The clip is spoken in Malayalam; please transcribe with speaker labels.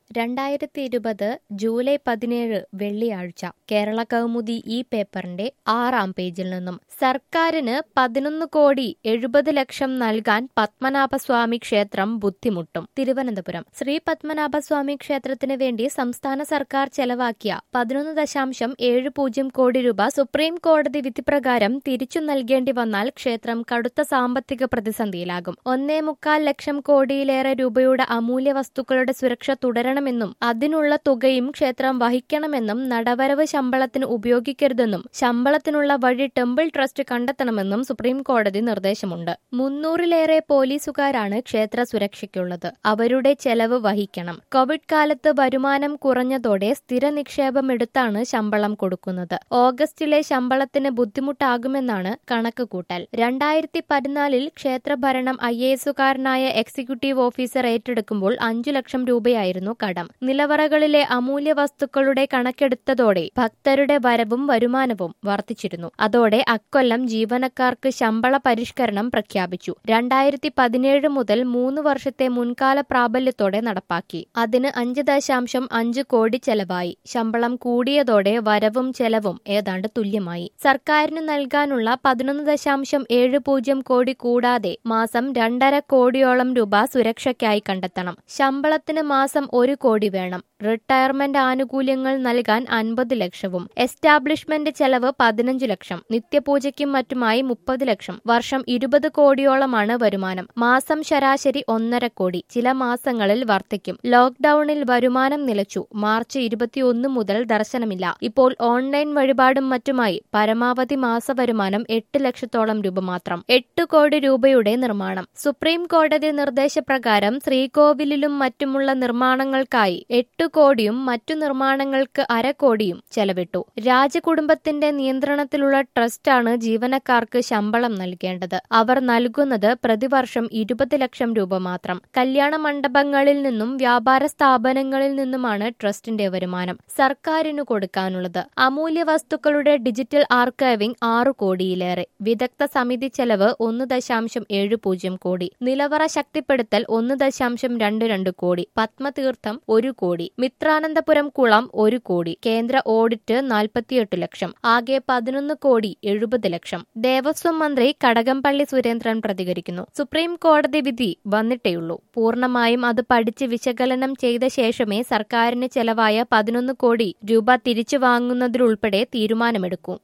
Speaker 1: രണ്ടായിരത്തി ഇരുപത് ജൂലൈ പതിനേഴ് വെള്ളിയാഴ്ച കേരള കൗമുദി ഈ പേപ്പറിന്റെ ആറാം പേജിൽ നിന്നും സർക്കാരിന് പതിനൊന്ന് കോടി എഴുപത് ലക്ഷം നൽകാൻ പത്മനാഭസ്വാമി ക്ഷേത്രം ബുദ്ധിമുട്ടും തിരുവനന്തപുരം ശ്രീ പത്മനാഭസ്വാമി ക്ഷേത്രത്തിന് വേണ്ടി സംസ്ഥാന സർക്കാർ ചെലവാക്കിയ പതിനൊന്ന് ദശാംശം ഏഴ് പൂജ്യം കോടി രൂപ സുപ്രീം കോടതി വിധിപ്രകാരം തിരിച്ചു നൽകേണ്ടി വന്നാൽ ക്ഷേത്രം കടുത്ത സാമ്പത്തിക പ്രതിസന്ധിയിലാകും ഒന്നേ മുക്കാൽ ലക്ഷം കോടിയിലേറെ രൂപയുടെ അമൂല്യ വസ്തുക്കളുടെ സുരക്ഷ തുടരണമെന്നും അതിനുള്ള തുകയും ക്ഷേത്രം വഹിക്കണമെന്നും നടവരവ് ശമ്പളത്തിന് ഉപയോഗിക്കരുതെന്നും ശമ്പളത്തിനുള്ള വഴി ടെമ്പിൾ ട്രസ്റ്റ് കണ്ടെത്തണമെന്നും സുപ്രീം കോടതി നിർദ്ദേശമുണ്ട് മുന്നൂറിലേറെ പോലീസുകാരാണ് ക്ഷേത്ര സുരക്ഷയ്ക്കുള്ളത് അവരുടെ ചെലവ് വഹിക്കണം കോവിഡ് കാലത്ത് വരുമാനം കുറഞ്ഞതോടെ സ്ഥിര നിക്ഷേപം എടുത്താണ് ശമ്പളം കൊടുക്കുന്നത് ഓഗസ്റ്റിലെ ശമ്പളത്തിന് ബുദ്ധിമുട്ടാകുമെന്നാണ് കണക്കുകൂട്ടൽ രണ്ടായിരത്തി പതിനാലിൽ ക്ഷേത്രഭരണം ഐ എ എസുകാരനായ എക്സിക്യൂട്ടീവ് ഓഫീസർ ഏറ്റെടുക്കുമ്പോൾ അഞ്ചു ലക്ഷം രൂപയായിരുന്നു കടം നിലവറകളിലെ അമൂല്യ വസ്തുക്കളുടെ കണക്കെടുത്തതോടെ ഭക്തരുടെ വരവും വരുമാനവും വർദ്ധിച്ചിരുന്നു അതോടെ അക്കൊല്ലം ജീവനക്കാർക്ക് ശമ്പള പരിഷ്കരണം പ്രഖ്യാപിച്ചു രണ്ടായിരത്തി പതിനേഴ് മുതൽ മൂന്ന് വർഷത്തെ മുൻകാല പ്രാബല്യത്തോടെ നടപ്പാക്കി അതിന് അഞ്ച് ദശാംശം അഞ്ച് കോടി ചെലവായി ശമ്പളം കൂടിയതോടെ വരവും ചെലവും ഏതാണ്ട് തുല്യമായി സർക്കാരിന് നൽകാനുള്ള പതിനൊന്ന് ദശാംശം ഏഴ് പൂജ്യം കോടി കൂടാതെ മാസം രണ്ടര കോടിയോളം രൂപ സുരക്ഷയ്ക്കായി കണ്ടെത്തണം ശമ്പളത്തിന് മാസം ഒരു കോടി വേണം റിട്ടയർമെന്റ് ആനുകൂല്യങ്ങൾ നൽകാൻ അൻപത് ലക്ഷവും എസ്റ്റാബ്ലിഷ്മെന്റ് ചെലവ് പതിനഞ്ച് ലക്ഷം നിത്യപൂജയ്ക്കും മറ്റുമായി മുപ്പത് ലക്ഷം വർഷം ഇരുപത് കോടിയോളമാണ് വരുമാനം മാസം ശരാശരി ഒന്നര കോടി ചില മാസങ്ങളിൽ വർദ്ധിക്കും ലോക്ഡൌണിൽ വരുമാനം നിലച്ചു മാർച്ച് ഇരുപത്തിയൊന്ന് മുതൽ ദർശനമില്ല ഇപ്പോൾ ഓൺലൈൻ വഴിപാടും മറ്റുമായി പരമാവധി മാസ വരുമാനം എട്ട് ലക്ഷത്തോളം രൂപ മാത്രം എട്ട് കോടി രൂപയുടെ നിർമ്മാണം സുപ്രീം കോടതി നിർദ്ദേശപ്രകാരം ശ്രീകോവിലിലും മറ്റുമുള്ള നിർമ്മാണങ്ങൾക്കായി എട്ട് കോടിയും മറ്റു നിർമ്മാണങ്ങൾക്ക് അര കോടിയും ചെലവിട്ടു രാജകുടുംബത്തിന്റെ നിയന്ത്രണത്തിലുള്ള ട്രസ്റ്റാണ് ജീവനക്കാർക്ക് ശമ്പളം നൽകേണ്ടത് അവർ നൽകുന്നത് പ്രതിവർഷം ഇരുപത് ലക്ഷം രൂപ മാത്രം കല്യാണ മണ്ഡപങ്ങളിൽ നിന്നും വ്യാപാര സ്ഥാപനങ്ങളിൽ നിന്നുമാണ് ട്രസ്റ്റിന്റെ വരുമാനം സർക്കാരിനു കൊടുക്കാനുള്ളത് അമൂല്യ വസ്തുക്കളുടെ ഡിജിറ്റൽ ആർക്കൈവിംഗ് ആറു കോടിയിലേറെ വിദഗ്ധ സമിതി ചെലവ് ഒന്ന് ദശാംശം ഏഴ് പൂജ്യം കോടി നിലവറ ശക്തിപ്പെടുത്തൽ ഒന്ന് ദശാംശം രണ്ട് രണ്ട് കോടി പത്മതീർത്ഥം ഒരു കോടി മിത്രാനന്തപുരം കുളം ഒരു കോടി കേന്ദ്ര ഓഡിറ്റ് നാൽപ്പത്തിയെട്ട് ലക്ഷം ആകെ പതിനൊന്ന് കോടി എഴുപത് ലക്ഷം ദേവസ്വം മന്ത്രി കടകംപള്ളി സുരേന്ദ്രൻ പ്രതികരിക്കുന്നു സുപ്രീം കോടതി വിധി വന്നിട്ടേയുള്ളൂ പൂർണ്ണമായും അത് പഠിച്ച് വിശകലനം ചെയ്ത ശേഷമേ സർക്കാരിന് ചെലവായ പതിനൊന്ന് കോടി രൂപ തിരിച്ചു വാങ്ങുന്നതിലുൾപ്പെടെ തീരുമാനമെടുക്കൂ